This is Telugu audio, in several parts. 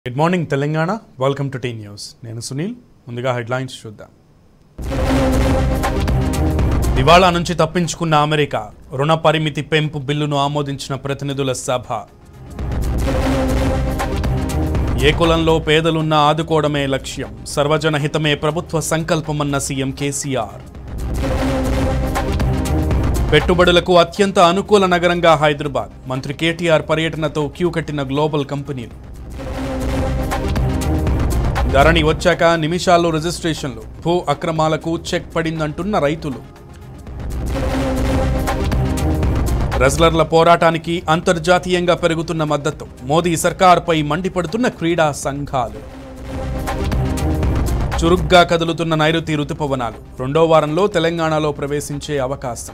good morning Telangana welcome to T news నేను సునీల్ ముందుగా హెడ్లైన్స్ చూద్దాం దివాళా నుంచి తప్పించుకున్న అమెరికా రుణ పరిమితి పెంపు బిల్లును ఆమోదించిన ప్రతినిధుల సభ ఏ కులంలో పేదలున్నా ఆదుకోవడమే లక్ష్యం సర్వజన హితమే ప్రభుత్వ సంకల్పమన్న సీఎం కేసీఆర్ పెట్టుబడులకు అత్యంత అనుకూల నగరంగా హైదరాబాద్ మంత్రి కేటీఆర్ పర్యటనతో క్యూ కట్టిన గ్లోబల్ కంపెనీలు ధరణి వచ్చాక నిమిషాల్లో రిజిస్ట్రేషన్లు భూ అక్రమాలకు చెక్ పడిందంటున్న రైతులు రెజ్లర్ల పోరాటానికి అంతర్జాతీయంగా పెరుగుతున్న మద్దతు మోదీ సర్కార్పై మండిపడుతున్న క్రీడా సంఘాలు చురుగ్గా కదులుతున్న నైరుతి రుతుపవనాలు రెండో వారంలో తెలంగాణలో ప్రవేశించే అవకాశం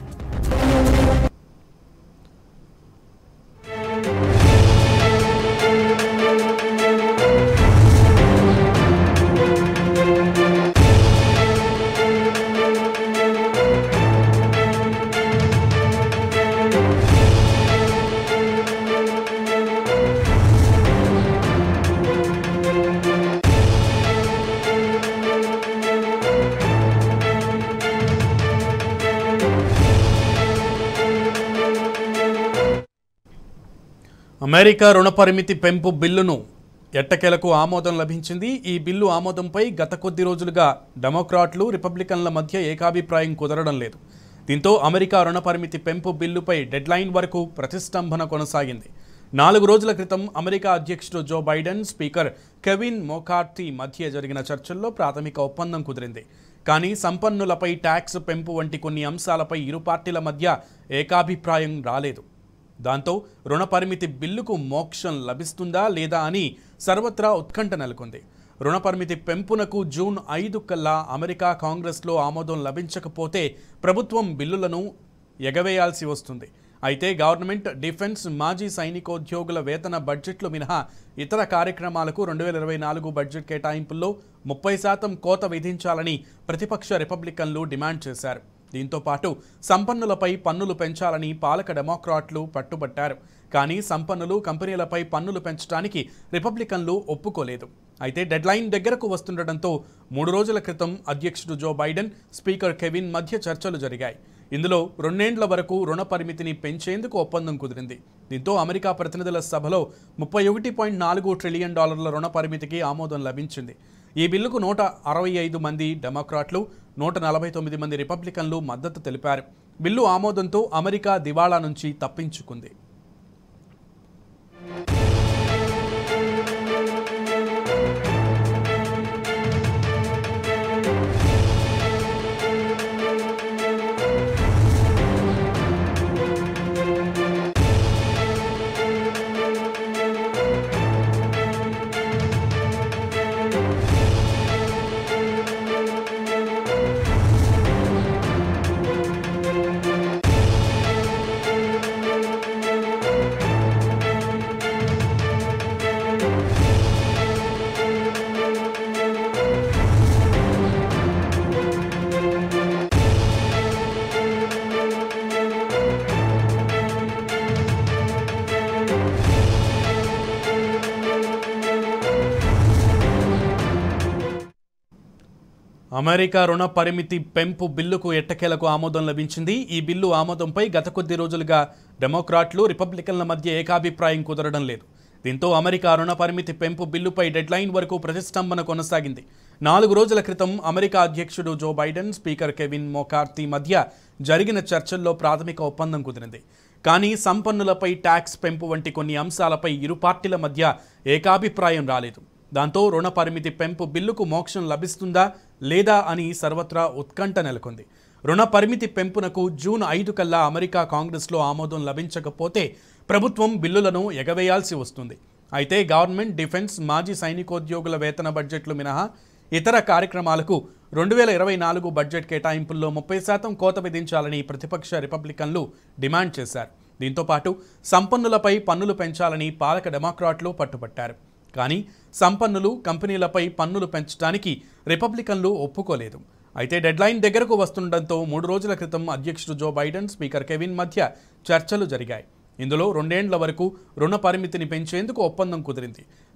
అమెరికా రుణ పరిమితి పెంపు బిల్లును ఎట్టకేలకు ఆమోదం లభించింది ఈ బిల్లు ఆమోదంపై గత కొద్ది రోజులుగా డెమోక్రాట్లు రిపబ్లికన్ల మధ్య ఏకాభిప్రాయం కుదరడం లేదు దీంతో అమెరికా రుణ పరిమితి పెంపు బిల్లుపై డెడ్లైన్ వరకు ప్రతిష్టంభన కొనసాగింది నాలుగు రోజుల క్రితం అమెరికా అధ్యక్షుడు Joe Biden speaker Kevin McCarthy మధ్య జరిగిన చర్చల్లో ప్రాథమిక ఒప్పందం కుదిరింది కానీ సంపన్నులపై ట్యాక్స్ పెంపు వంటి కొన్ని అంశాలపై ఇరు పార్టీల మధ్య ఏకాభిప్రాయం రాలేదు దాంతో రుణ పరిమితి బిల్లుకు మోక్షం లభిస్తుందా లేదా అని సర్వత్రా ఉత్కంఠ నెలకొంది రుణ పరిమితి పెంపునకు జూన్ ఐదు కల్లా అమెరికా కాంగ్రెస్లో ఆమోదం లభించకపోతే ప్రభుత్వం బిల్లులను ఎగవేయాల్సి వస్తుంది అయితే గవర్నమెంట్ డిఫెన్స్ మాజీ సైనికోద్యోగుల వేతన బడ్జెట్లు మినహా ఇతర కార్యక్రమాలకు రెండు వేల ఇరవై నాలుగు బడ్జెట్ కేటాయింపుల్లో ముప్పై శాతం కోత విధించాలని ప్రతిపక్ష రిపబ్లికన్లు డిమాండ్ చేశారు దీంతో పాటు సంపన్నులపై పన్నులు పెంచాలని పాలక డెమోక్రాట్లు పట్టుబట్టారు కానీ సంపన్నులు కంపెనీలపై పన్నులు పెంచడానికి రిపబ్లికన్లు ఒప్పుకోలేదు అయితే డెడ్లైన్ దగ్గరకు వస్తుండటంతో మూడు రోజుల క్రితం అధ్యక్షుడు జో బైడెన్ స్పీకర్ కెవిన్ మధ్య చర్చలు జరిగాయి ఇందులో రెండేండ్ల వరకు రుణ పరిమితిని పెంచేందుకు ఒప్పందం కుదిరింది దీంతో అమెరికా ప్రతినిధుల సభలో ముప్పై ఒకటి పాయింట్ నాలుగు ట్రిలియన్ డాలర్ల రుణ పరిమితికి ఆమోదం లభించింది ఈ బిల్లుకు నూట అరవై ఐదు మంది డెమోక్రాట్లు నూట నలభై తొమ్మిది మంది రిపబ్లికన్లు మద్దతు తెలిపారు బిల్లు ఆమోదంతో అమెరికా దివాళా నుంచి తప్పించుకుంది అమెరికా రుణ పరిమితి పెంపు బిల్లుకు ఎట్టకేలకు ఆమోదం లభించింది ఈ బిల్లు ఆమోదంపై గత కొద్ది రోజులుగా డెమోక్రాట్లు రిపబ్లికన్ల మధ్య ఏకాభిప్రాయం కుదరడం లేదు దీంతో అమెరికా రుణ పరిమితి పెంపు బిల్లుపై డెడ్లైన్ వరకు ప్రతిష్టంభన కొనసాగింది నాలుగు రోజుల క్రితం అమెరికా అధ్యక్షుడు Joe Biden speaker Kevin McCarthy మధ్య జరిగిన చర్చల్లో ప్రాథమిక ఒప్పందం కుదిరింది కానీ సంపన్నులపై ట్యాక్స్ పెంపు వంటి కొన్ని అంశాలపై ఇరు పార్టీల మధ్య ఏకాభిప్రాయం రాలేదు దాంతో రుణ పరిమితి పెంపు బిల్లుకు మోక్షం లభిస్తుందా లేదా అని సర్వత్రా ఉత్కంఠ నెలకొంది రుణ పరిమితి పెంపునకు జూన్ ఐదు కల్లా అమెరికా కాంగ్రెస్లో ఆమోదం లభించకపోతే ప్రభుత్వం బిల్లులను ఎగవేయాల్సి వస్తుంది అయితే గవర్నమెంట్ డిఫెన్స్ మాజీ సైనికోద్యోగుల వేతన బడ్జెట్లు మినహా ఇతర కార్యక్రమాలకు రెండు వేల ఇరవై నాలుగు బడ్జెట్ కేటాయింపుల్లో ముప్పై శాతం కోత విధించాలని ప్రతిపక్ష రిపబ్లికన్లు డిమాండ్ చేశారు దీంతో పాటు సంపన్నులపై పన్నులు పెంచాలని పాలక డెమోక్రాట్లు పట్టుబట్టారు కానీ సంపన్నులు కంపెనీలపై పన్నులు పెంచడానికి రిపబ్లికన్లు ఒప్పుకోలేదు అయితే డెడ్లైన్ దగ్గరకు వస్తుండటంతో మూడు రోజుల క్రితం అధ్యక్షుడు జో బైడెన్ స్పీకర్ కెవిన్ మధ్య చర్చలు జరిగాయి ఇందులో రెండేండ్ల వరకు రుణ పరిమితిని పెంచేందుకు ఒప్పందం కుదిరింది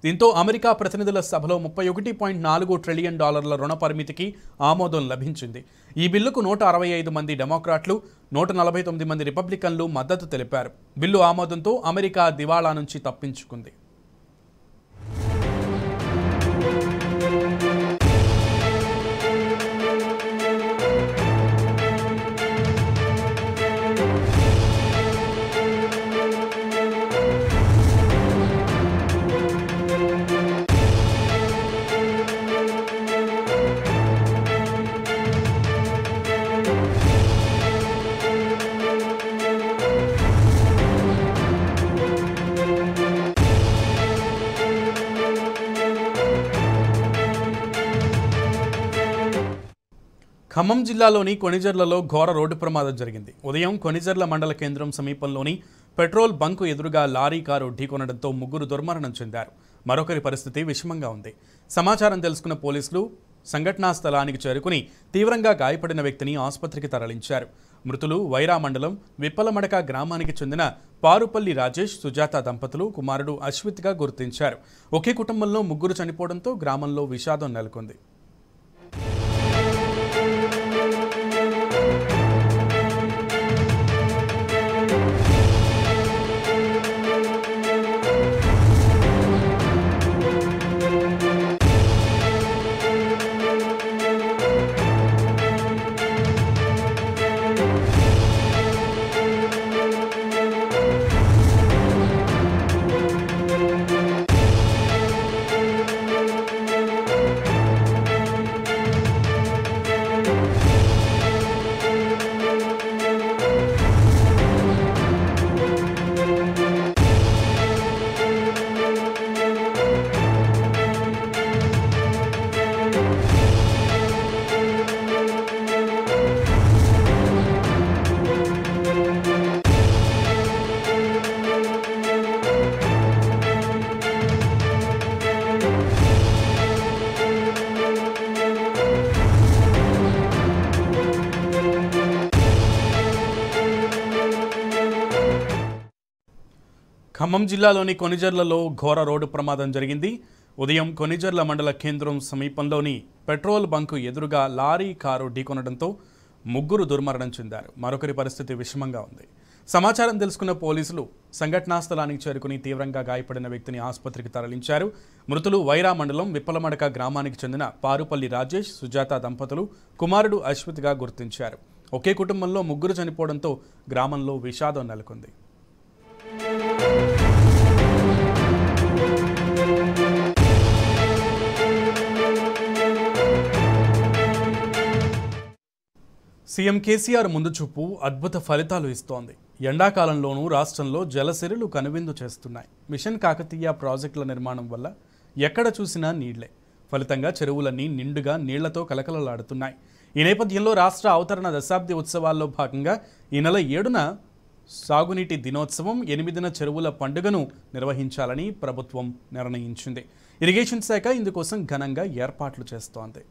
దీంతో అమెరికా ప్రతినిధుల సభలో ముప్పై ఒకటి పాయింట్ నాలుగు ట్రిలియన్ డాలర్ల రుణ పరిమితికి ఆమోదం లభించింది ఈ బిల్లుకు నూట అరవై ఐదు మంది డెమోక్రాట్లు నూట నలభై తొమ్మిది మంది రిపబ్లికన్లు మద్దతు తెలిపారు బిల్లు ఆమోదంతో అమెరికా దివాళా నుంచి తప్పించుకుంది ఖమ్మం జిల్లాలోని కొణిజర్లలో ఘోర రోడ్డు ప్రమాదం జరిగింది ఉదయం కొణిజర్ల మండల కేంద్రం సమీపంలోని పెట్రోల్ బంకు ఎదురుగా లారీ కారు ఢీకొనడంతో ముగ్గురు దుర్మరణం చెందారు మరొకరి పరిస్థితి విషమంగా ఉంది సమాచారం తెలుసుకున్న పోలీసులు సంఘటనా స్థలానికి చేరుకుని తీవ్రంగా గాయపడిన వ్యక్తిని ఆసుపత్రికి తరలించారు మృతులు వైరా మండలం విప్పలమడక గ్రామానికి చెందిన పారుపల్లి రాజేష్ సుజాత దంపతులు కుమారుడు అశ్విత్గా గుర్తించారు ఒకే కుటుంబంలో ముగ్గురు చనిపోవడంతో గ్రామంలో విషాదం నెలకొంది ఖమ్మం జిల్లాలోని కొనిజర్లలో ఘోర రోడ్డు ప్రమాదం జరిగింది ఉదయం కొనిజర్ల మండల కేంద్రం సమీపంలోని పెట్రోల్ బంకు ఎదురుగా లారీ కారు ఢీకొనడంతో ముగ్గురు దుర్మరణం చెందారు మరొకరి పరిస్థితి విషమంగా ఉంది సమాచారం తెలుసుకున్న పోలీసులు సంఘటనా స్థలానికి చేరుకుని తీవ్రంగా గాయపడిన వ్యక్తిని ఆసుపత్రికి తరలించారు మృతులు వైరా మండలం విప్పలమడక గ్రామానికి చెందిన పారుపల్లి రాజేష్ సుజాత దంపతులు కుమారుడు అశ్విత్గా గుర్తించారు ఒకే కుటుంబంలో ముగ్గురు చనిపోవడంతో గ్రామంలో విషాదం నెలకొంది సీఎం కేసీఆర్ ముందు చూపు అద్భుత ఫలితాలు ఇస్తోంది ఎండాకాలంలోనూ రాష్ట్రంలో జలసిరులు కనువిందు చేస్తున్నాయి మిషన్ కాకతీయ ప్రాజెక్టుల నిర్మాణం వల్ల ఎక్కడ చూసినా నీళ్లే ఫలితంగా చెరువులన్నీ నిండుగా నీళ్లతో కలకలలాడుతున్నాయి ఈ నేపథ్యంలో రాష్ట్ర అవతరణ దశాబ్ది ఉత్సవాల్లో భాగంగా ఈ నెల ఏడున సాగునీటి దినోత్సవం ఎనిమిదిన చెరువుల పండుగను నిర్వహించాలని ప్రభుత్వం నిర్ణయించింది ఇరిగేషన్ శాఖ ఇందుకోసం ఘనంగా ఏర్పాట్లు చేస్తోంది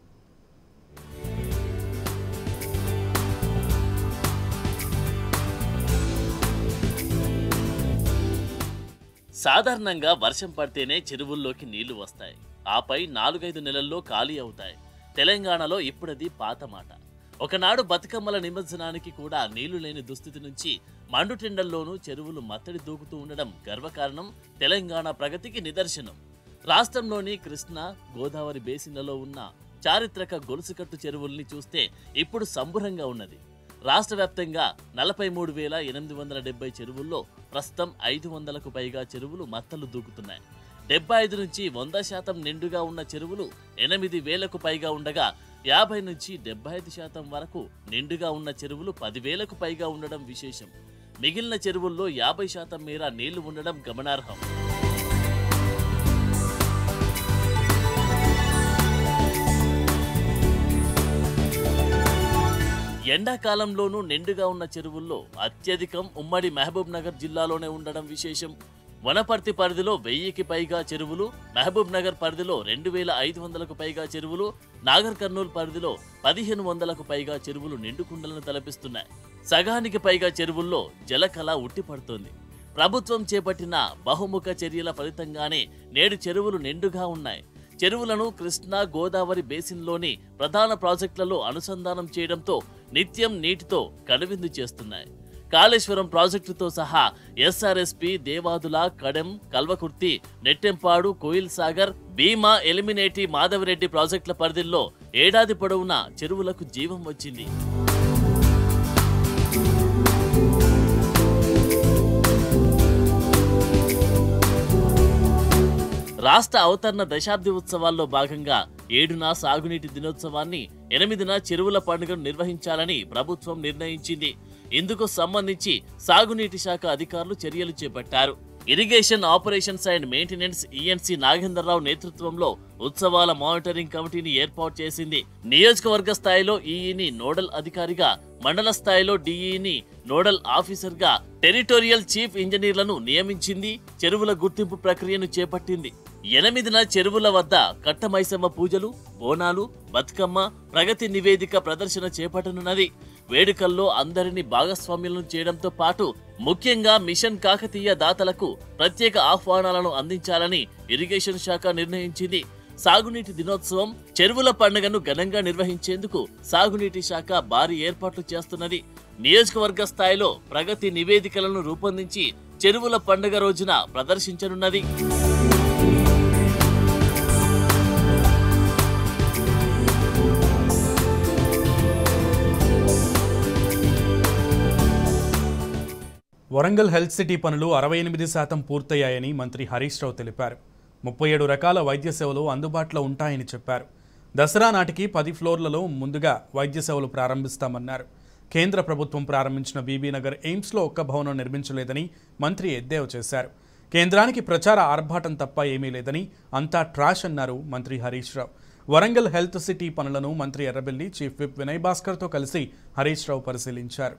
సాధారణంగా వర్షం పడితేనే చెరువుల్లోకి నీళ్లు వస్తాయి ఆపై నాలుగైదు నెలల్లో ఖాళీ అవుతాయి తెలంగాణలో ఇప్పుడది పాత మాట ఒకనాడు బతుకమ్మల నిమజ్జనానికి కూడా నీళ్లు లేని దుస్థితి నుంచి మండుటెండల్లోనూ చెరువులు మత్తడి దూకుతూ ఉండడం గర్వకారణం తెలంగాణ ప్రగతికి నిదర్శనం రాష్ట్రంలోని కృష్ణా గోదావరి బేసిన్లలో ఉన్న చారిత్రక గొలుసుకట్టు చెరువుల్ని చూస్తే ఇప్పుడు సంబురంగా ఉన్నది రాష్ట్ర వ్యాప్తంగా నలభై మూడు వేల ఎనిమిది వందల డెబ్బై చెరువుల్లో ప్రస్తుతం ఐదు వందలకు పైగా చెరువులు మత్తలు దూకుతున్నాయి డెబ్బై ఐదు నుంచి వంద శాతం నిండుగా ఉన్న చెరువులు ఎనిమిది వేలకు పైగా ఉండగా యాభై నుంచి డెబ్బై ఐదు శాతం వరకు నిండుగా ఉన్న చెరువులు పదివేలకు పైగా ఉండడం విశేషం మిగిలిన చెరువుల్లో యాభై శాతం మేర నీళ్లు ఉండడం గమనార్హం ఎండాకాలంలోనూ నిండుగా ఉన్న చెరువుల్లో అత్యధికం ఉమ్మడి మహబూబ్ నగర్ జిల్లాలోనే ఉండడం విశేషం వనపర్తి పరిధిలో వెయ్యికి పైగా చెరువులు మహబూబ్ నగర్ పరిధిలో రెండు వేల ఐదు వందలకు పైగా చెరువులు నాగర్ కర్నూలు పరిధిలో పదిహేను వందలకు పైగా చెరువులు నిండుకుండలను తలపిస్తున్నాయి సగానికి పైగా చెరువుల్లో జలకళ ఉట్టిపడుతోంది ప్రభుత్వం చేపట్టిన బహుముఖ చర్యల ఫలితంగానే నేడు చెరువులు నిండుగా ఉన్నాయి చెరువులను కృష్ణా గోదావరి బేసిన్లోని ప్రధాన ప్రాజెక్టులలో అనుసంధానం చేయడంతో నిత్యం నీటితో కనువిందు చేస్తున్నాయి కాళేశ్వరం ప్రాజెక్టుతో సహా ఎస్ఆర్ఎస్పి దేవాదుల కడెం కల్వకుర్తి నెట్టెంపాడు కోయిల్ సాగర్ భీమా ఎలిమినేటి మాధవరెడ్డి ప్రాజెక్టుల పరిధిలో ఏడాది పొడవునా చెరువులకు జీవం వచ్చింది రాష్ట్ర అవతరణ దశాబ్ది ఉత్సవాల్లో భాగంగా ఏడున సాగునీటి దినోత్సవాన్ని ఎనిమిదిన చెరువుల పండుగను నిర్వహించాలని ప్రభుత్వం నిర్ణయించింది ఇందుకు సంబంధించి సాగునీటి శాఖ అధికారులు చర్యలు చేపట్టారు irrigation operations and maintenance ENC Nagendra Rao నేతృత్వంలో ఉత్సవాల మానిటరింగ్ కమిటీని ఏర్పాటు చేసింది నియోజకవర్గ స్థాయిలో ఈఈని నోడల్ అధికారిగా మండల స్థాయిలో డిఈని నోడల్ ఆఫీసర్ గా టెరిటోరియల్ చీఫ్ ఇంజనీర్లను నియమించింది చెరువుల గుర్తింపు ప్రక్రియను చేపట్టింది ఎనిమిదిన చెరువుల వద్ద కట్టమైసమ్మ పూజలు బోనాలు బతుకమ్మ ప్రగతి నివేదిక ప్రదర్శన చేపట్టనున్నది వేడుకల్లో అందరినీ భాగస్వామ్యులను చేయడంతో పాటు ముఖ్యంగా మిషన్ కాకతీయ దాతలకు ప్రత్యేక ఆహ్వానాలను అందించాలని ఇరిగేషన్ శాఖ నిర్ణయించింది సాగునీటి దినోత్సవం చెరువుల పండుగను ఘనంగా నిర్వహించేందుకు సాగునీటి శాఖ భారీ ఏర్పాట్లు చేస్తున్నది నియోజకవర్గ స్థాయిలో ప్రగతి నివేదికలను రూపొందించి చెరువుల పండుగ రోజున ప్రదర్శించనున్నది వరంగల్ హెల్త్ సిటీ పనులు అరవై ఎనిమిది శాతం పూర్తయ్యాయని మంత్రి హరీష్ రావు తెలిపారు ముప్పై ఏడు రకాల వైద్య సేవలు అందుబాటులో ఉంటాయని చెప్పారు దసరా నాటికి పది ఫ్లోర్లలో ముందుగా వైద్య సేవలు ప్రారంభిస్తామన్నారు కేంద్ర ప్రభుత్వం ప్రారంభించిన బీబీనగర్ ఎయిమ్స్లో ఒక్క భవనం నిర్మించలేదని మంత్రి ఎద్దేవా చేశారు కేంద్రానికి ప్రచార ఆర్భాటం తప్ప ఏమీ లేదని అంతా ట్రాష్ అన్నారు మంత్రి హరీష్ రావు వరంగల్ హెల్త్ సిటీ పనులను మంత్రి ఎర్రబెల్లి చీఫ్ విప్ వినయ్ భాస్కర్తో కలిసి హరీష్ రావు పరిశీలించారు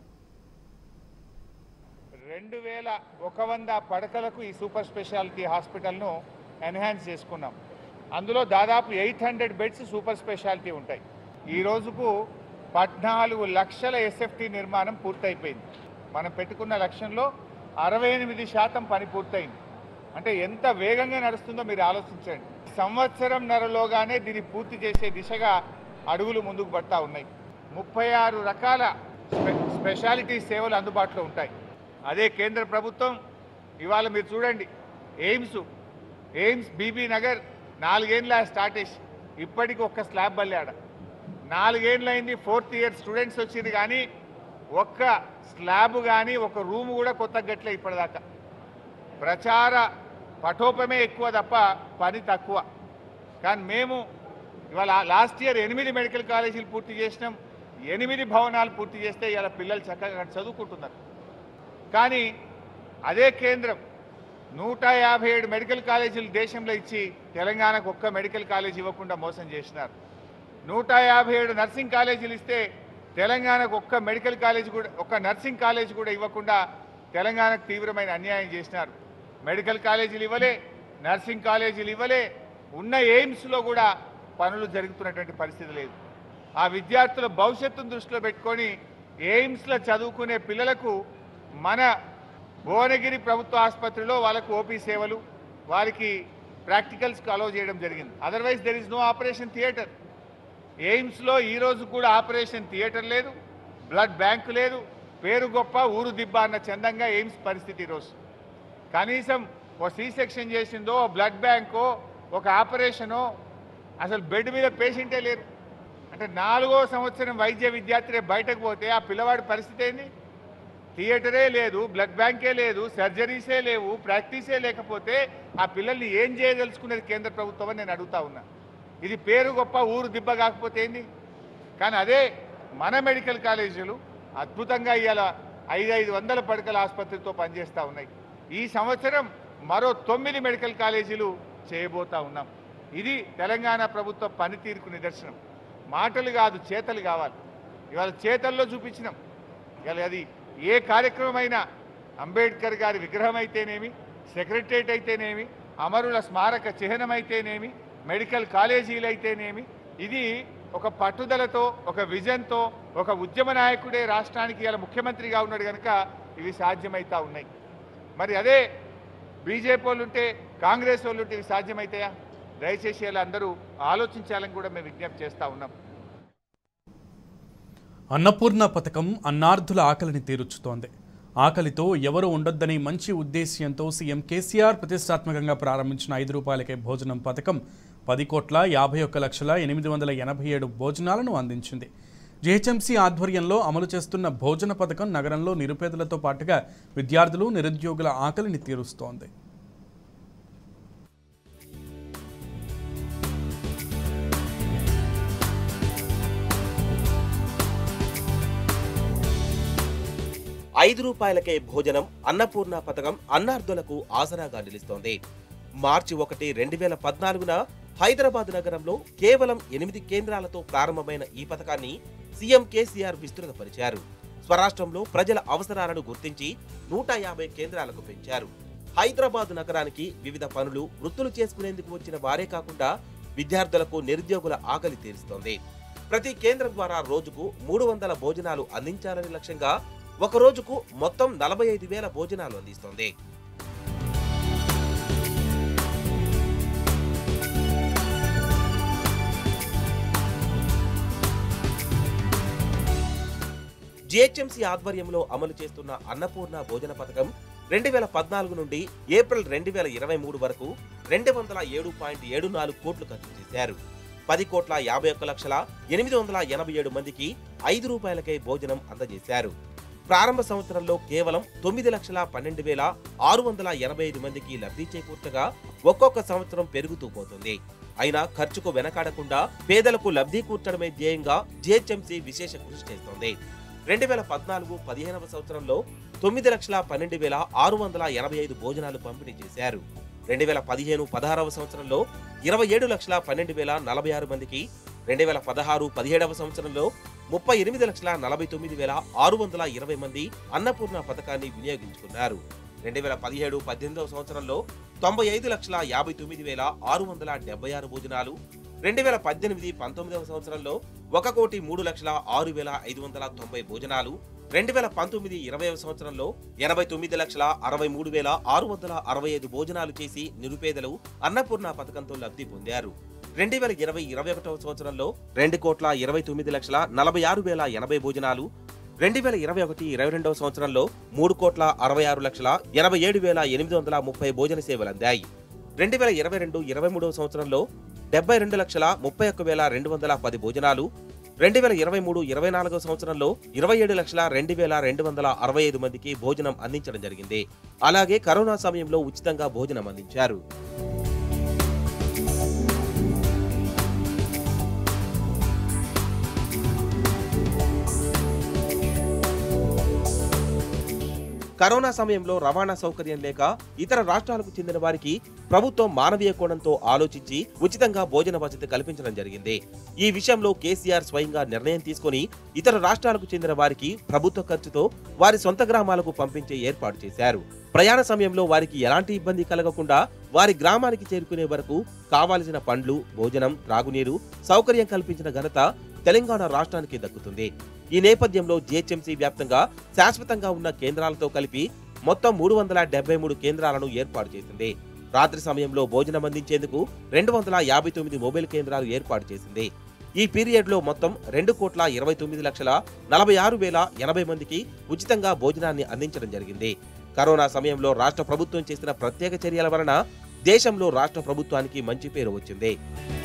రెండు వేల ఒక వంద పడకలకు ఈ సూపర్ స్పెషాలిటీ హాస్పిటల్ను ఎన్హాన్స్ చేసుకున్నాం అందులో దాదాపు eight hundred beds super speciality ఉంటాయి ఈ రోజుకు పద్నాలుగు లక్షల ఎస్ఎఫ్టీ నిర్మాణం పూర్తయిపోయింది మనం పెట్టుకున్న లక్ష్యంలో అరవై ఎనిమిది శాతం పని పూర్తయింది అంటే ఎంత వేగంగా నడుస్తుందో మీరు ఆలోచించండి సంవత్సరం నరలోగానే దీన్ని పూర్తి చేసే దిశగా అడుగులు ముందుకు పడతా ఉన్నాయి ముప్పై ఆరు రకాల స్పె- స్పెషాలిటీ సేవలు అందుబాటులో ఉంటాయి అదే కేంద్ర ప్రభుత్వం ఇవాళ మీరు చూడండి ఎయిమ్స్ ఎయిమ్స్ బీబీ నగర్ నాలుగేళ్ళ స్టార్ట్ చేసి ఇప్పటికి ఒక్క స్లాబ్ బల్లాడ నాలుగేళ్ళైంది ఫోర్త్ ఇయర్ స్టూడెంట్స్ వచ్చింది కానీ ఒక్క స్లాబ్ కానీ ఒక రూమ్ కూడా కొత్త గట్లే ఇప్పటిదాకా ప్రచార పఠోపమే ఎక్కువ తప్ప పని తక్కువ కానీ మేము ఇవాళ లాస్ట్ ఇయర్ ఎనిమిది మెడికల్ కాలేజీలు పూర్తి చేసినాం ఎనిమిది భవనాలు పూర్తి చేస్తే ఇవాళ పిల్లలు చక్కగా చదువుకుంటున్నారు కానీ అదే కేంద్రం నూట యాభై ఏడు మెడికల్ కాలేజీలు దేశంలో ఇచ్చి తెలంగాణకు ఒక్క మెడికల్ కాలేజ్ ఇవ్వకుండా మోసం చేసినారు నూట యాభై ఏడు నర్సింగ్ కాలేజీలు ఇస్తే తెలంగాణకు ఒక్క మెడికల్ కాలేజ్ కూడా ఒక్క నర్సింగ్ కాలేజ్ కూడా ఇవ్వకుండా తెలంగాణకు తీవ్రమైన అన్యాయం చేసినారు మెడికల్ కాలేజీలు ఇవ్వలే నర్సింగ్ కాలేజీలు ఇవ్వలే ఉన్న ఎయిమ్స్లో కూడా పనులు జరుగుతున్నటువంటి పరిస్థితి లేదు ఆ విద్యార్థుల భవిష్యత్తును దృష్టిలో పెట్టుకొని ఎయిమ్స్లో చదువుకునే పిల్లలకు మన భువనగిరి ప్రభుత్వ ఆసుపత్రిలో వాళ్ళకు ఓపీ సేవలు వారికి ప్రాక్టికల్స్కి అలౌ చేయడం జరిగింది otherwise there is no operation theatre ఎయిమ్స్లో ఈ రోజు కూడా ఆపరేషన్ థియేటర్ లేదు బ్లడ్ బ్యాంక్ లేదు పేరు గొప్ప ఊరు దిబ్బ అన్న చందంగా ఎయిమ్స్ పరిస్థితి ఈరోజు కనీసం ఓ సి సెక్షన్ చేసిందో ఓ బ్లడ్ బ్యాంకో ఒక ఆపరేషనో అసలు బెడ్ మీద పేషెంటే లేరు అంటే నాలుగో సంవత్సరం వైద్య విద్యార్థి రేపు బయటకు పోతే ఆ పిల్లవాడి పరిస్థితి ఏంది థియేటరే లేదు బ్లడ్ బ్యాంకే లేదు సర్జరీసే లేవు ప్రాక్టీసే లేకపోతే ఆ పిల్లల్ని ఏం చేయదలుచుకునేది కేంద్ర ప్రభుత్వం అని నేను అడుగుతా ఉన్నా ఇది పేరు గొప్ప ఊరు దిబ్బ కాకపోతే ఏంది కానీ అదే మన మెడికల్ కాలేజీలు అద్భుతంగా ఇవాళ ఐదు ఐదు వందల పడకల ఆసుపత్రితో పనిచేస్తూ ఉన్నాయి ఈ సంవత్సరం మరో తొమ్మిది మెడికల్ కాలేజీలు చేయబోతా ఉన్నాం ఇది తెలంగాణ ప్రభుత్వ పనితీరుకు నిదర్శనం మాటలు కాదు చేతలు కావాలి ఇవాళ చేతల్లో చూపించినాం ఇవాళ అది ఏ కార్యక్రమం అయినా అంబేద్కర్ గారి విగ్రహం అయితేనేమి సెక్రటరేట్ అయితేనేమి అమరుల స్మారక చిహ్నం అయితేనేమి మెడికల్ కాలేజీలు అయితేనేమి ఇది ఒక పట్టుదలతో ఒక విజన్తో ఒక ఉద్యమ నాయకుడే రాష్ట్రానికి ఇలా ముఖ్యమంత్రిగా ఉన్నాడు కనుక ఇవి సాధ్యమవుతా ఉన్నాయి మరి అదే బీజేపీ వాళ్ళు ఉంటే కాంగ్రెస్ వాళ్ళు ఉంటే ఇవి సాధ్యమవుతాయా దయచేసి ఇలా అందరూ ఆలోచించాలని కూడా మేము విజ్ఞప్తి చేస్తూ ఉన్నాం అన్నపూర్ణ పథకం అన్నార్థుల ఆకలిని తీరుచుతోంది ఆకలితో ఎవరు ఉండొద్దని మంచి ఉద్దేశ్యంతో సీఎం కేసీఆర్ ప్రతిష్టాత్మకంగా ప్రారంభించిన ఐదు రూపాయలకే భోజనం పథకం పది కోట్ల యాభై ఒక్క లక్షల ఎనిమిది వందల ఎనభై ఏడు భోజనాలను అందించింది జీహెచ్ఎంసీ ఆధ్వర్యంలో అమలు చేస్తున్న భోజన పథకం నగరంలో నిరుపేదలతో పాటుగా విద్యార్థులు నిరుద్యోగుల ఆకలిని తీరుస్తోంది ఐదు రూపాయలకే భోజనం అన్నపూర్ణ పథకం అన్నార్థులకు ఆసరాగా నిలుస్తోంది మార్చి ఒకటి రెండు వేల పద్నాలుగున హైదరాబాద్ నగరంలో కేవలం ఎనిమిది కేంద్రాలతో ప్రారంభమైన ఈ పథకాన్ని సీఎం కేసీఆర్ విస్తృతపరిచారు స్వరాష్ట్రంలో ప్రజల అవసరాలను గుర్తించి నూట యాభై కేంద్రాలకు పెంచారు హైదరాబాద్ నగరానికి వివిధ పనులు వృత్తులు చేసుకునేందుకు వచ్చిన వారే కాకుండా విద్యార్థులకు నిరుద్యోగుల ఆకలి తీరుస్తోంది ప్రతి కేంద్రం ద్వారా రోజుకు మూడు వందల భోజనాలు అందించాలని లక్ష్యంగా ఒక రోజుకు మొత్తం నలభై ఐదు వేల భోజనాలు అందిస్తోంది జిహెచ్ఎంసీ ఆధ్వర్యంలో అమలు చేస్తున్న అన్నపూర్ణ భోజన పథకం రెండు వేల పద్నాలుగు నుండి ఏప్రిల్ రెండు వేల ఇరవై మూడు వరకు రెండు వందల ఏడు పాయింట్ ఏడు నాలుగు కోట్లు ఖర్చు చేశారు పది కోట్ల యాభై ఒక్క లక్షల ఎనిమిది వందల ఎనభై ఏడు మందికి ఐదు రూపాయలకై భోజనం అందజేశారు ప్రారంభ సంవత్సరంలో కేవలం తొమ్మిది లక్షల పన్నెండు వేల ఆరు వందల ఎనభై ఐదు మందికి లబ్ధి చేకూర్చగా ఒక్కొక్క సంవత్సరం పెరుగుతూ పోతుంది అయినా ఖర్చుకు వెనకాడకుండా పేదలకు లబ్ధి కూర్చడమే ధ్యేయంగా జిహెచ్ఎంసీ విశేష కృషి చేస్తోంది రెండు వేల పద్నాలుగు పదిహేనవ సంవత్సరంలో తొమ్మిది లక్షల పన్నెండు వేల ఆరు వందల ఎనభై ఐదు భోజనాలు పంపిణీ చేశారు రెండు వేల పదిహేను పదహారవ సంవత్సరంలో ఇరవై ఏడు లక్షల పన్నెండు వేల నలభై ఆరు మందికి రెండు వేల పదహారు పదిహేడవ సంవత్సరంలో ముప్పై ఎనిమిది లక్షల నలభై తొమ్మిది వేల ఆరు వందల ఇరవై మంది అన్నపూర్ణ పథకాన్ని వినియోగించుకున్నారు రెండు వేల పదిహేడు పద్దెనిమిదవ సంవత్సరంలో తొంభై ఐదు లక్షల యాభై తొమ్మిది వేల ఆరు వందల డెబ్బై ఆరు భోజనాలు రెండు వేల పద్దెనిమిది పంతొమ్మిదవ సంవత్సరంలో ఒక కోటి మూడు లక్షల ఆరు వేల ఐదు వందల తొంభై భోజనాలు రెండు వేల పంతొమ్మిది ఇరవైవ సంవత్సరంలో ఎనభై తొమ్మిది లక్షల అరవై మూడు వేల ఆరు వందల అరవై ఐదు భోజనాలు చేసి నిరుపేదలు అన్నపూర్ణ పథకంతో లబ్ధి పొందారు రెండు వేల ఇరవై ఇరవై ఒకటవ సంవత్సరంలో రెండు కోట్ల ఇరవై తొమ్మిది లక్షల నలభై ఆరు వేల ఎనభై భోజనాలు రెండు వేల ఇరవై ఒకటి ఇరవై రెండవ సంవత్సరంలో మూడు కోట్ల అరవై ఆరు లక్షల ఎనభై ఏడు వేల ఎనిమిది వందల ముప్పై భోజన సేవలు అందాయి రెండు వేల ఇరవై రెండు ఇరవై మూడవ సంవత్సరంలో డెబ్బై రెండు లక్షల ముప్పై ఒక్క వేల రెండు వందల పది భోజనాలు రెండు వేల ఇరవై మూడు ఇరవై నాలుగవ సంవత్సరంలో ఇరవై ఏడు లక్షల రెండు వేల రెండు వందల అరవై ఐదు మందికి భోజనం అందించడం జరిగింది అలాగే కరోనా సమయంలో ఉచితంగా భోజనం అందించారు కరోనా సమయంలో రవాణా సౌకర్యం లేక ఇతర రాష్ట్రాలకు చెందిన వారికి ప్రభుత్వం మానవీయ కోణంతో ఆలోచించి ఉచితంగా భోజన వసతి కల్పించడం జరిగింది ఈ విషయంలో కేసీఆర్ స్వయంగా నిర్ణయం తీసుకొని ఇతర రాష్ట్రాలకు చెందిన వారికి ప్రభుత్వ ఖర్చుతో వారి సొంత గ్రామాలకు పంపించే ఏర్పాటు చేశారు ప్రయాణ సమయంలో వారికి ఎలాంటి ఇబ్బంది కలగకుండా వారి గ్రామానికి చేరుకునే వరకు కావాల్సిన పండ్లు భోజనం త్రాగునీరు సౌకర్యం కల్పించిన ఘనత తెలంగాణ రాష్ట్రానికి దక్కుతుంది ఈ నేపథ్యంలో జిహెచ్ఎంసీ వ్యాప్తంగా శాశ్వతంగా ఉన్న కేంద్రాలతో కలిపి మొత్తం మూడు వందల డెబ్బై మూడు కేంద్రాలను ఏర్పాటు చేసింది రాత్రి సమయంలో భోజనం అందించేందుకు రెండు వందల యాభై తొమ్మిది మొబైల్ కేంద్రాలు ఏర్పాటు చేసింది ఈ పీరియడ్ లో మొత్తం రెండు కోట్ల ఇరవై తొమ్మిది లక్షల నలభై ఆరు వేల ఎనభై మందికి ఉచితంగా భోజనాన్ని అందించడం జరిగింది కరోనా సమయంలో రాష్ట్ర ప్రభుత్వం చేసిన ప్రత్యేక చర్యల వలన దేశంలో రాష్ట్ర ప్రభుత్వానికి మంచి పేరు వచ్చింది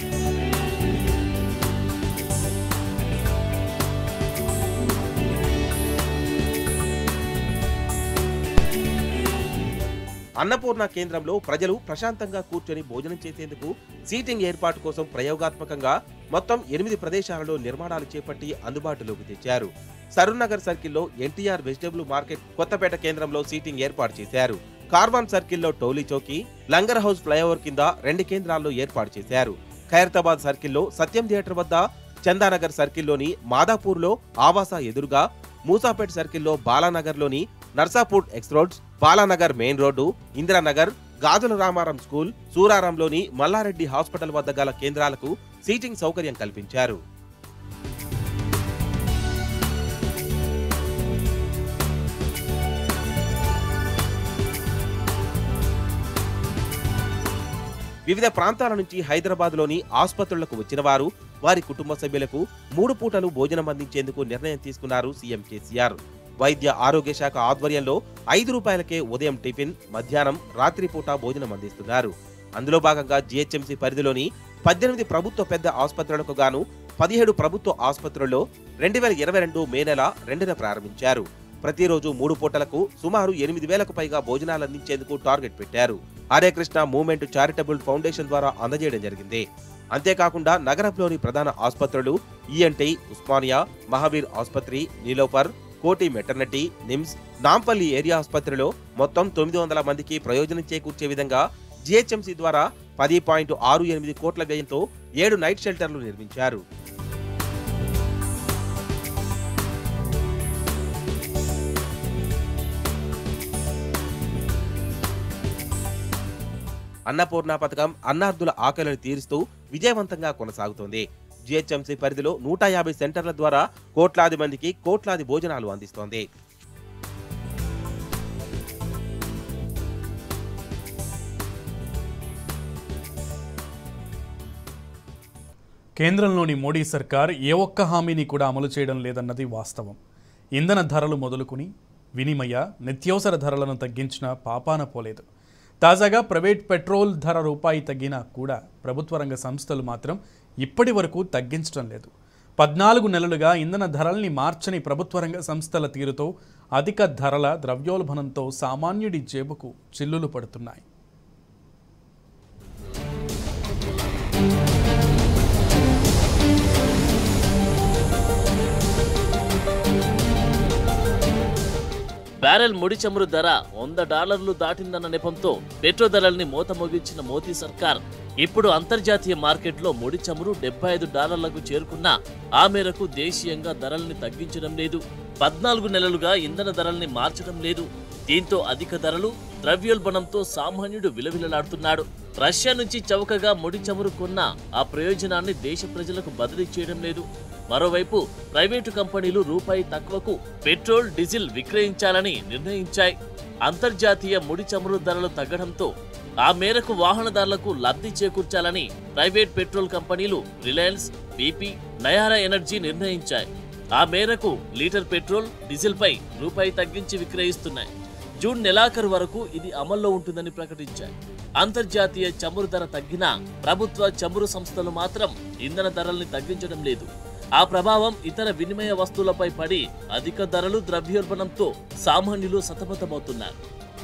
అన్నపూర్ణ కేంద్రంలో ప్రజలు ప్రశాంతంగా కూర్చొని భోజనం చేసేందుకు సీటింగ్ ఏర్పాటు కోసం ప్రయోగాత్మకంగా మొత్తం ఎనిమిది ప్రదేశాలలో నిర్మాణాలు చేపట్టి అందుబాటులోకి తెచ్చారు సరూర్నగర్ సర్కిల్లో ఎన్టీఆర్ వెజిటబుల్ మార్కెట్ కొత్తపేట కేంద్రంలో సీటింగ్ ఏర్పాటు చేశారు కార్వాన్ సర్కిల్లో టోలీ చౌకీ లంగర్ హౌస్ ఫ్లైఓవర్ కింద రెండు కేంద్రాల్లో ఏర్పాటు చేశారు ఖైరతాబాద్ సర్కిల్లో సత్యం థియేటర్ వద్ద చందానగర్ సర్కిల్లోని మాదాపూర్లో ఆవాస ఎదురుగా మూసాపేట్ సర్కిల్లో బాలానగర్లోని Narsapur X roads Balanagar main road Indiranagar Gajula Ramaram school సూరారంలోని మల్లారెడ్డి హాస్పిటల్ వద్ద గల కేంద్రాలకు సీటింగ్ సౌకర్యం కల్పించారు వివిధ ప్రాంతాల నుంచి హైదరాబాద్లోని ఆసుపత్రులకు వచ్చిన వారు వారి కుటుంబ సభ్యులకు మూడు పూటలు భోజనం అందించేందుకు నిర్ణయం తీసుకున్నారు సీఎం కేసీఆర్ వైద్య ఆరోగ్య శాఖ ఆధ్వర్యంలో ఐదు రూపాయలకే ఉదయం టిఫిన్ మధ్యాహ్నం రాత్రిపూట భోజనం అందిస్తున్నారు అందులో భాగంగా జీహెచ్ఎంసీ పరిధిలోని పద్దెనిమిది ప్రభుత్వ పెద్ద ఆసుపత్రులకు గాను పదిహేడు ప్రభుత్వ ఆసుపత్రుల్లో రెండు వేల ఇరవై రెండు మే నెల రెండున ప్రారంభించారు ప్రతిరోజు మూడు పూటలకు సుమారు ఎనిమిది వేలకు పైగా భోజనాలు అందించేందుకు టార్గెట్ పెట్టారు Hare Krishna movement charitable foundation ద్వారా అందజేయడం జరిగింది అంతేకాకుండా నగరంలోని ప్రధాన ఆసుపత్రులు ఈఎన్టీ ఉస్మానియా మహావీర్ ఆసుపత్రి నీలోఫర్ కోటి మెటర్నిటీ నిమ్స్ నాంపల్లి ఏరియా ఆసుపత్రిలో మొత్తం తొమ్మిది వందల మందికి ప్రయోజనం చేకూర్చే విధంగా జీహెచ్ఎంసీ ద్వారా పది పాయింట్ ఆరు ఎనిమిది కోట్ల వ్యయంతో ఏడు నైట్ షెల్టర్లు నిర్మించారు అన్నపూర్ణ పథకం అన్నార్థుల ఆకలిని తీరుస్తూ విజయవంతంగా కొనసాగుతోంది జీహెచ్ఎంసీ పరిధిలో నూట యాభై సెంటర్ల ద్వారా కోట్లాది మందికి కోట్లాది భోజనాలు అందిస్తోంది కేంద్రంలోని మోడీ సర్కార్ ఏ ఒక్క హామీని కూడా అమలు చేయడం లేదన్నది వాస్తవం ఇంధన ధరలు మొదలుకుని వినిమయ నిత్యావసర ధరలను తగ్గించిన పాపాన పోలేదు తాజాగా ప్రైవేట్ పెట్రోల్ ధర రూపాయి తగ్గినా కూడా ప్రభుత్వ రంగ సంస్థలు మాత్రం ఇప్పటి వరకు తగ్గించడం లేదు పద్నాలుగు నెలలుగా ఇంధన ధరల్ని మార్చని ప్రభుత్వ రంగ సంస్థల తీరుతో అధిక ధరల ద్రవ్యోల్బణంతో సామాన్యుడి జేబుకు చిల్లులు పడుతున్నాయి బ్యారెల్ ముడి చమురు ధర వంద డాలర్లు దాటిందన్న నెపంతో పెట్రో ధరల్ని మోత మోగించిన మోదీ సర్కార్ ఇప్పుడు అంతర్జాతీయ మార్కెట్లో ముడి చమురు డెబ్బై ఐదు డాలర్లకు చేరుకున్నా ఆ మేరకు దేశీయంగా ధరల్ని తగ్గించడం లేదు పద్నాలుగు నెలలుగా ఇంధన ధరల్ని మార్చడం లేదు దీంతో అధిక ధరలు ద్రవ్యోల్బణంతో సామాన్యుడు విలవిలలాడుతున్నాడు రష్యా నుంచి చౌకగా ముడి చమురు కొన్న ఆ ప్రయోజనాన్ని దేశ ప్రజలకు బదిలీ చేయడం లేదు మరోవైపు ప్రైవేటు కంపెనీలు రూపాయి తక్కువకు పెట్రోల్ డీజిల్ విక్రయించాలని నిర్ణయించాయి అంతర్జాతీయ ముడి చమురు ధరలు తగ్గడంతో ఆ మేరకు వాహనదారులకు లబ్ధి చేకూర్చాలని ప్రైవేట్ పెట్రోల్ కంపెనీలు రిలయన్స్ బీపీ నయారా ఎనర్జీ నిర్ణయించాయి ఆ మేరకు లీటర్ పెట్రోల్ డీజిల్ పై రూపాయి తగ్గించి విక్రయిస్తున్నాయి జూన్ నెలాఖరు వరకు ఇది అమల్లో ఉంటుందని ప్రకటించాయి అంతర్జాతీయ చమురు ధర తగ్గినా ప్రభుత్వ చమురు సంస్థలు మాత్రం ఇంధన ధరల్ని తగ్గించడం లేదు ఆ ప్రభావం ఇతర వినిమయ వస్తువులపై పడి అధిక ధరలు ద్రవ్యోల్బణంతో సామాన్యులు సతమతమవుతున్నారు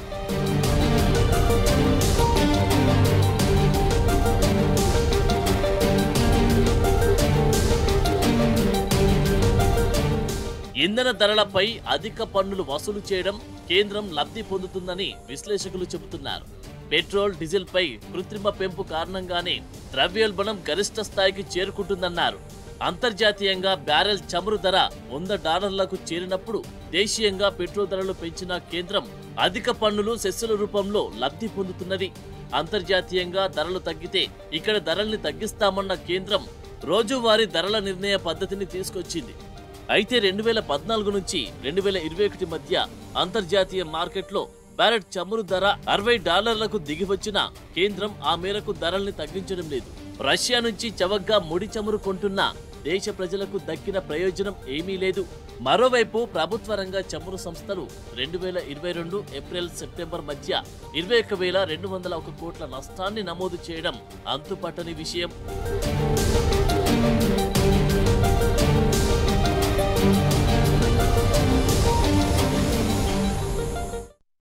ఇంధన ధరలపై అధిక పన్నులు వసూలు చేయడం కేంద్రం లబ్ధి పొందుతుందని విశ్లేషకులు చెబుతున్నారు పెట్రోల్ డీజిల్ పై కృత్రిమ పెంపు కారణంగానే ద్రవ్యోల్బణం గరిష్ట స్థాయికి చేరుకుంటుందన్నారు అంతర్జాతీయంగా బ్యారెల్ చమురు ధర వంద డాలర్లకు చేరినప్పుడు దేశీయంగా పెట్రోల్ ధరలు పెంచిన కేంద్రం అధిక పన్నులు సెస్సుల రూపంలో లబ్ధి పొందుతున్నది అంతర్జాతీయంగా ధరలు తగ్గితే ఇక్కడ ధరల్ని తగ్గిస్తామన్న కేంద్రం రోజువారీ ధరల నిర్ణయ పద్ధతిని తీసుకొచ్చింది అయితే రెండు వేల పద్నాలుగు నుంచి రెండు వేల ఇరవై ఒకటి మధ్య అంతర్జాతీయ మార్కెట్లో బ్యారెట్ చమురు ధర అరవై డాలర్లకు దిగివచ్చిన కేంద్రం ఆ మేరకు ధరల్ని తగ్గించడం లేదు రష్యా నుంచి చవకగా ముడి చమురు కొంటున్న దేశ ప్రజలకు దక్కిన ప్రయోజనం ఏమీ లేదు మరోవైపు ప్రభుత్వ రంగ చమురు సంస్థలు రెండు వేల ఇరవై రెండు ఏప్రిల్ సెప్టెంబర్ మధ్య ఇరవై ఒక్క వేల రెండు వందల ఒక కోట్ల నష్టాన్ని నమోదు చేయడం అంతుపట్టని విషయం